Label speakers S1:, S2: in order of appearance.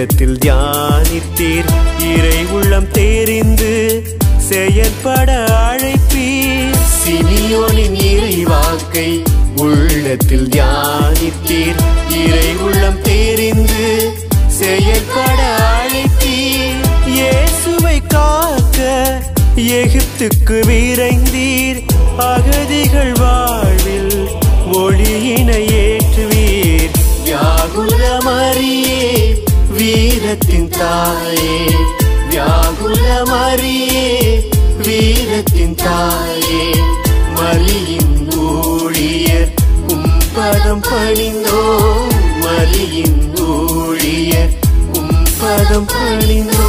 S1: உள்ளத்தில் தியானித்தீர் இறை உள்ளம் தெரிந்து செயல்பட அழைப்பீர் சிமியோனின் இறைவாக்கை உள்ளத்தில் தியானித்தீர் இறை உள்ளம் தெரிந்து செயல்பட அழைத்தீர் இயேசுவை காக்க எகிப்துக்கு விரைந்தீர் அகதிகள் வாழ்வில் ஒளியினை ஏற்றுவீர் வியாகுல மரியே வீரத்தின் தாயே வியாகுல மரியே வீரத்தின் தாயே மரியின் ஊழியர் உம்பதம் பணிந்தோ மரியின் ஊழியர் உம்பதம் பணிந்தோ